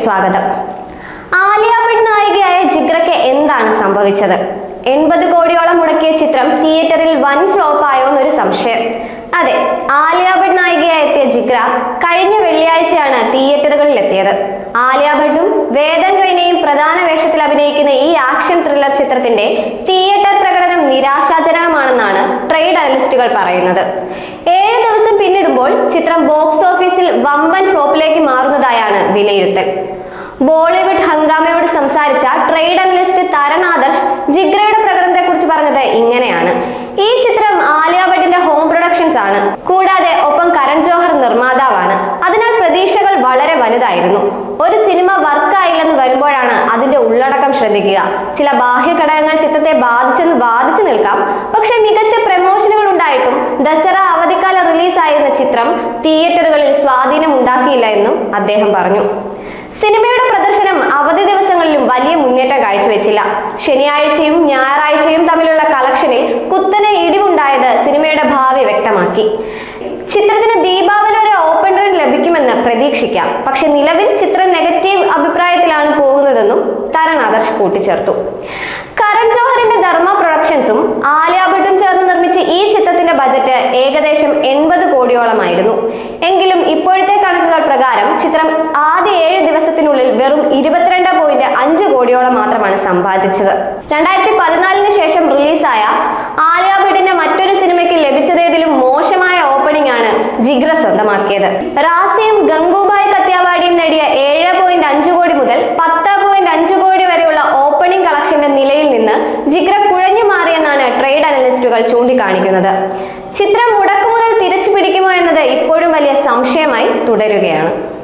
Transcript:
സ്വാഗതം ആലിയ ഭട്ട് നായികയായ ജിഗ്രയ്ക്ക് എന്താണ് സംഭവിച്ചത് എൺപത് കോടിയോളം മുടക്കിയ ചിത്രം തിയേറ്ററിൽ വൻ ഫ്ലോപ്പ് ആയോ എന്നൊരു സംശയം അതെ ആലിയ ഭട്ട് നായികയായി എത്തിയ ജിഗ്ര കഴിഞ്ഞ വെള്ളിയാഴ്ചയാണ് തിയേറ്ററുകളിൽ എത്തിയത് ആലിയ ഭട്ടും വേദൻ റെയ്നയും പ്രധാന വേഷത്തിൽ അഭിനയിക്കുന്ന ഈ ആക്ഷൻ ത്രില്ലർ ചിത്രത്തിന്റെ തിയേറ്റർ പ്രകടനം നിരാശാജനകമാണെന്നാണ് ട്രേഡ് അനലിസ്റ്റുകൾ പറയുന്നത് ഏഴ് ദിവസം പിന്നിടുമ്പോൾ ചിത്രം ബോക്സ് ഓഫീസിൽ വമ്പൻ ഫ്ലോപ്പിലേക്ക് മാറുന്നതായാണ് വിലയിരുത്തൽ ബോളിവുഡ് ഹംഗാമയോട് സംസാരിച്ച ട്രേഡ് അനലിസ്റ്റ് തരൺ ആദർശ് ജിഗ്രയുടെ പ്രകടനത്തെക്കുറിച്ച് പറഞ്ഞത് ഇങ്ങനെയാണ് ഈ ചിത്രം ആലിയ ഭട്ടിന്റെ ഹോം പ്രൊഡക്ഷൻസ് ആണ് കൂടാതെ ഒപ്പം കരൺ ജോഹർ നിർമ്മാതാവാണ് അതിനാൽ പ്രതീക്ഷകൾ വളരെ വലുതായിരുന്നു ഒരു സിനിമ വർക്കായില്ലെന്ന് വരുമ്പോഴാണ് അതിന്റെ ഉള്ളടക്കം ശ്രദ്ധിക്കുക ചില ബാഹ്യ ഘടകങ്ങൾ ചിത്രത്തെ ബാധിച്ചെന്ന് ബാധിച്ചു നിൽക്കാം പക്ഷെ മികച്ച പ്രമോഷനുകൾ ഉണ്ടായിട്ടും ദസറ അവധിക്കാല റിലീസായിരുന്ന ചിത്രം തിയേറ്ററുകളിൽ സ്വാധീനം ഉണ്ടാക്കിയില്ല എന്നും അദ്ദേഹം പറഞ്ഞു സിനിമയുടെ പ്രദർശനം അവധി ദിവസങ്ങളിലും വലിയ മുന്നേറ്റം കാഴ്ചവെച്ചില്ല ശനിയാഴ്ചയും ഞായറാഴ്ചയും തമ്മിലുള്ള കളക്ഷനിൽ കുത്തനെ ഇടിവുണ്ടായത് സിനിമയുടെ ഭാവി വ്യക്തമാക്കി ചിത്രത്തിന് ദീപാവലി വരെ ഓപ്പൺ റൺ ലഭിക്കുമെന്ന് പ്രതീക്ഷിക്കാം പക്ഷെ നിലവിൽ ചിത്രം നെഗറ്റീവ് അഭിപ്രായത്തിലാണ് പോകുന്നതെന്നും തരൺ ആദർശ് കൂട്ടിച്ചേർത്തു കരൺ ജോഹറിന്റെ ധർമ്മ പ്രൊഡക്ഷൻസും ആലിയ ഭട്ടും ചേർന്ന് നിർമ്മിച്ച ഈ ചിത്രത്തിന്റെ ബജറ്റ് ഏകദേശം എൺപത് കോടിയോളമായിരുന്നു എങ്കിലും ഇപ്പോഴത്തെ കണക്കുകൾ പ്രകാരം ചിത്രം ആദ്യ ഏഴ് ദിവസത്തിനുള്ളിൽ വെറും ഇരുപത്തിരണ്ട് പോയിന്റ് അഞ്ച് കോടിയോളം മാത്രമാണ് സമ്പാദിച്ചത് രണ്ടായിരത്തി പതിനാലിന് ശേഷം റിലീസായ ആലിയ ഭട്ടിന്റെ മറ്റൊരു സിനിമയ്ക്ക് ലഭിച്ചതേതിലും മോശമായ ഓപ്പണിംഗ് ആണ് ജിഗ്ര സ്വന്തമാക്കിയത് റാസിയും ഗംഗൂബായ് കത്യാവാടിയും നേടിയ ഏഴ് പോയിന്റ് അഞ്ച് കോടി മുതൽ പത്ത് പോയിന്റ് അഞ്ച് കോടി വരെയുള്ള ഓപ്പണിംഗ് കളക്ഷന്റെ നിലയിൽ നിന്ന് ജിഗ്ര കുഴഞ്ഞു മാറിയെന്നാണ് ട്രേഡ് അനലിസ്റ്റുകൾ ചൂണ്ടിക്കാണിക്കുന്നത് ചിത്രം മുടക്കുമുതൽ തിരിച്ചു പിടിക്കുമോ എന്നത് ഇപ്പോഴും വലിയ സംശയമായി തുടരുകയാണ്